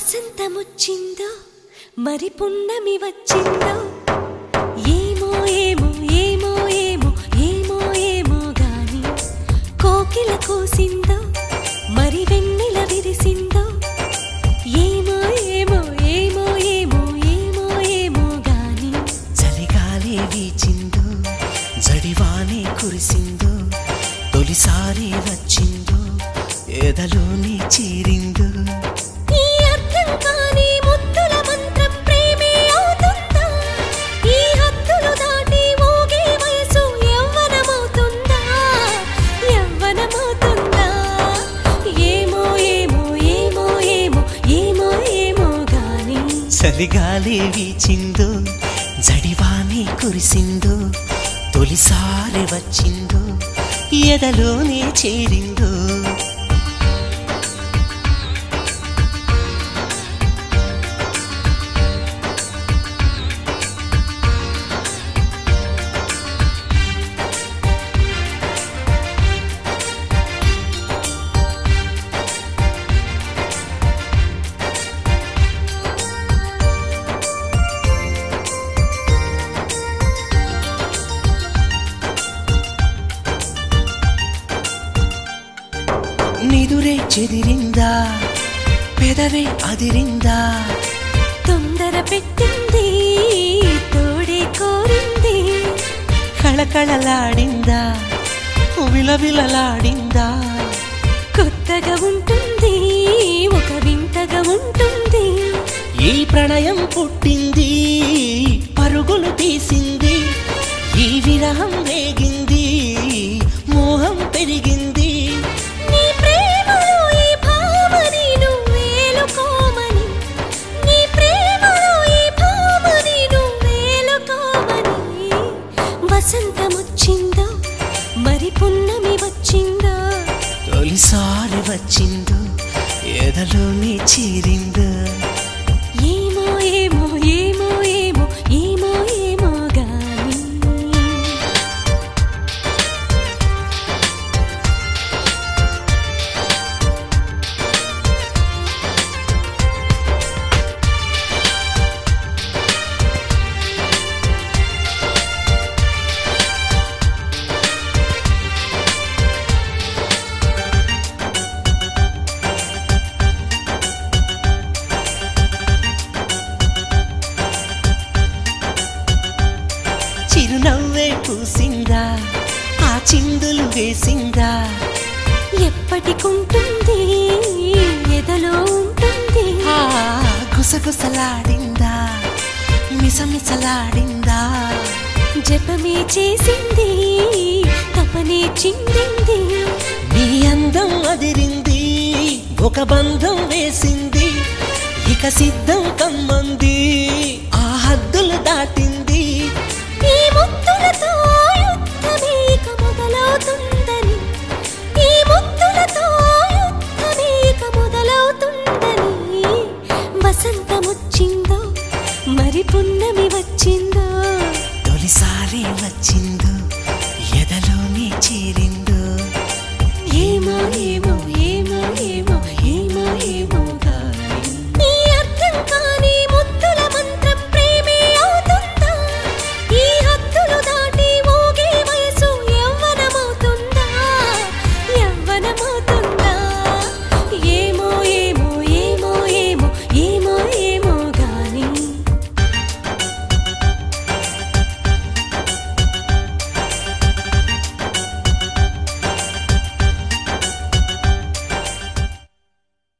వసంతముచ్చిందో మరి పున్నమి వచ్చిందో ఏమో ఏమో ఏమో ఏమో ఏమో ఏమో గాని కోకిల కూసిందో మరి వెన్నెల విరిసిందో ఏమో ఏమో ఏమో ఏమో ఏమో ఏమో గాని చలిగాలి వీచిందో జడివానే కురిసిందో తొలిసారి వచ్చిందో ఎదలోని చీరిందో ఈ అర్థం కాని ముద్దుల మంత్రం ప్రేమే అవుతుందా ఈ హద్దులు దాటి ఊగే వయసు యవ్వనమవుతుందా యవ్వనమవుతుందా ఏమో ఏమో ఏమో ఏమో ఏమో ఏమో గాని చలిగాలి వీచిందో జడివానే కురిసిందో తొలిసారి వచ్చిందో ఎదలోనే చేరిందో నిదురే చెదిరిందా పెదవే అదిరిందా తొందర పెట్టింది తోడే కోరింది కళకళలాడిందా విలవిలలాడిందా కొత్తగా ఉంటుంది ఒక వింతగా ఉంటుంది ఈ ప్రణయం పుట్టింది పరుగులు తీసింది ఈ విరహం రేగింది మోహం పెరిగింది నీ ప్రేమలో ఈ భామని నువ్వేలుకోమని నీ ప్రేమలో ఈ భామని నువ్వేలుకోమని వసంతమొచ్చిందో మరి పున్నమి వచ్చిందో తొలిసారి వచ్చిందో ఎదలోని చీరిందో ఏమో ఏమో ఏమో ఏమో ఏమో ఏమో గాని చిరునవ్వే పూసిందా ఆ చిందులు వేసిందా ఎప్పటికుంటుంది ఎదలో ఉంటుంది ఆ గుసగుసలాడిందా మిసమిసలాడిందా జపమే చేసింది తపనే చిందింది నీ అందం అదిరింది ఒక బంధం వేసింది ఇక సిద్ధ